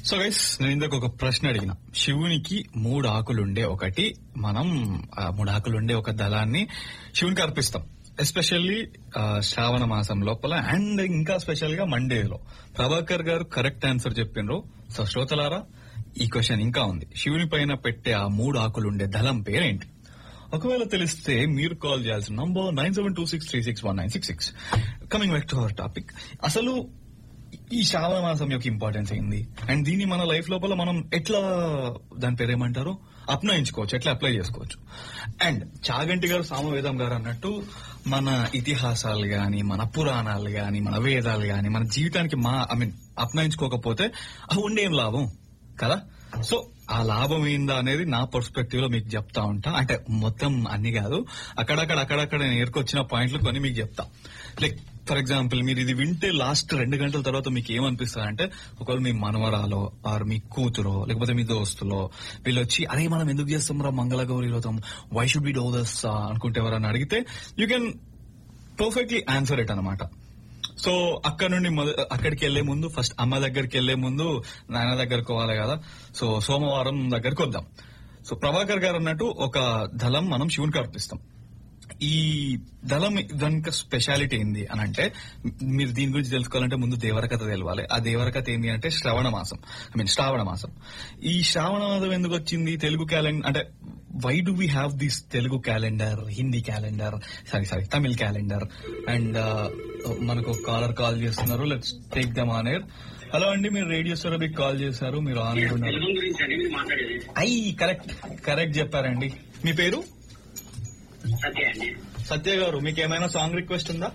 So guys నేను ఇందాక ఒక ప్రశ్న అడిగిన శివునికి మూడు ఆకులుండే ఒకటి మనం ఆ మూడు ఆకులుండే ఒక దళాన్ని శివునికి అర్పిస్తాం ఎస్పెషల్లీ శ్రావణ మాసం లోపల అండ్ ఇంకా స్పెషల్ గా మండేలో ప్రభాకర్ గారు కరెక్ట్ ఆన్సర్ చెప్పిండ్రు సో శ్రోతలారా ఈ క్వశ్చన్ ఇంకా ఉంది శివుని పైన పెట్టే ఆ మూడు ఆకులుండే దళం పేరేంటి ఒకవేళ తెలిస్తే మీరు కాల్ చేయాల్సిన number nine seven two six three six one nine six six coming back to our topic అసలు ఈ శ్రావణ మాసం యొక్క ఇంపార్టెన్స్ ఏంది అండ్ దీన్ని మన లైఫ్ లోపల మనం ఎట్లా దాని పేరు ఏమంటారు అప్నయించుకోవచ్చు ఎట్లా అప్లై చేసుకోవచ్చు అండ్ చాగంటి గారు సామవేదం గారు అన్నట్టు మన ఇతిహాసాలు గాని మన పురాణాలు గాని మన వేదాలు గాని మన జీవితానికి మా ఐ మీన్ అప్నయించుకోకపోతే అవి ఉండేం లాభం కదా సో ఆ లాభం ఏందా అనేది నా పర్స్పెక్టివ్ లో మీకు చెప్తా ఉంటా అంటే మొత్తం అన్ని కాదు అక్కడక్కడ అక్కడక్కడ నేను ఏర్కొచ్చిన పాయింట్లు కొన్ని మీకు చెప్తా లైక్ ఫర్ ఎగ్జాంపుల్ మీరు ఇది వింటే లాస్ట్ రెండు గంటల తర్వాత మీకు ఏమనిపిస్తుంది అంటే ఒకవేళ మీ మనవరాలో ఆర్ మీ కూతురో లేకపోతే మీ దోస్తులో వీళ్ళు వచ్చి అరే మనం ఎందుకు చేస్తాం రా మంగళగౌరి వ్రతం why should be done this అనుకుంటే ఎవరన్నా అడిగితే you can perfectly answer it అనమాట సో అక్కడ నుండి మొద- అక్కడికి వెళ్లే ముందు ఫస్ట్ అమ్మ దగ్గరికి వెళ్లే ముందు నాన్న దగ్గరకు పోవాలి కదా సో సోమవారం దగ్గరకు వద్దాం సో ప్రభాకర్ గారు అన్నట్టు ఒక దళం మనం శివునికి అర్పిస్తాం ఈ దళం దానికి స్పెషాలిటీ ఏంది అని అంటే మీరు దీని గురించి తెలుసుకోవాలంటే ముందు దేవరకథ తెలవాలి ఆ దేవరకథ ఏంది అంటే శ్రవణ మాసం ఐ మీన్ శ్రావణ మాసం ఈ శ్రావణ మాసం ఎందుకు వచ్చింది తెలుగు క్యాలెండర్ అంటే why do we have this Telugu calendar Hindi calendar sorry sorry Tamil calendar and మనకు కాలర్ కాల్ చేస్తున్నారు let's take them on air hello అండి మీరు రేడియో సరబిక్ కాల్ చేశారు మీరు ఆన్ ఎయిర్ ఉన్నారు తెలుగు గురించి అండి మీరు మాట్లాడేది అయ్యి కరెక్ట్ కరెక్ట్ చెప్పారండి మీ పేరు సత్య అండి సత్య గారు మీకు ఏమైనా సాంగ్ రిక్వెస్ట్ ఉందా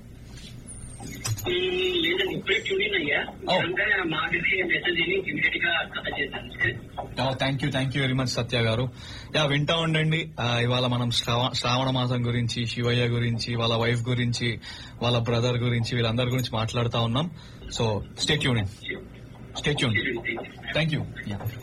మ్మ్, లేదండి ఇప్పుడే చూడండి అయ్యా ఓ. వెంటనే మాకి మెసేజ్ ఇమీడియట్ గా కథ చేశాను thank you thank you very much Satya గారు యా వింటా ఉండండి ఆ, ఇవాళ మనం శ్రావ- శ్రావణ మాసం గురించి శివయ్య గురించి వాళ్ళ వైఫ్ గురించి వాళ్ళ బ్రదర్ గురించి వీళ్ళందరి గురించి మాట్లాడుతా ఉన్నాం so stay tuned stay tuned thank you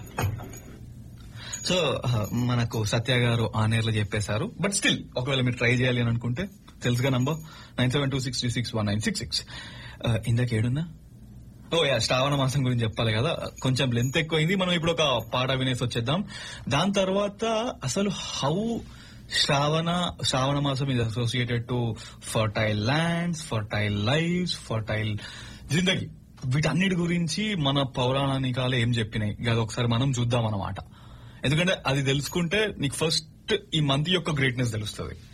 so మనకు సత్య గారు ఆన్ ఎయిర్ లో చెప్పేశారు బట్ స్టిల్ ఒకవేళ మీరు ట్రై చేయాలి అని అనుకుంటే తెలుసుగా number nine seven two six three six one nine six six ఇందాక ఏడున్నా ఓ యా శ్రావణ మాసం గురించి చెప్పాలి కదా కొంచెం లెంత్ ఎక్కువైంది మనం ఇప్పుడు ఒక పాట వినేసి వచ్చేద్దాం దాని తర్వాత అసలు హౌ శ్రావణ శ్రావణ మాసం is associated to fertile lands fertile lives fertile జిందగీ వీటన్నిటి గురించి మన పౌరాణికాలు ఏం చెప్పినాయి అది ఒకసారి మనం చూద్దాం అన్నమాట ఎందుకంటే అది తెలుసుకుంటే నీకు ఫస్ట్ ఈ మంత్ యొక్క గ్రేట్నెస్ తెలుస్తుంది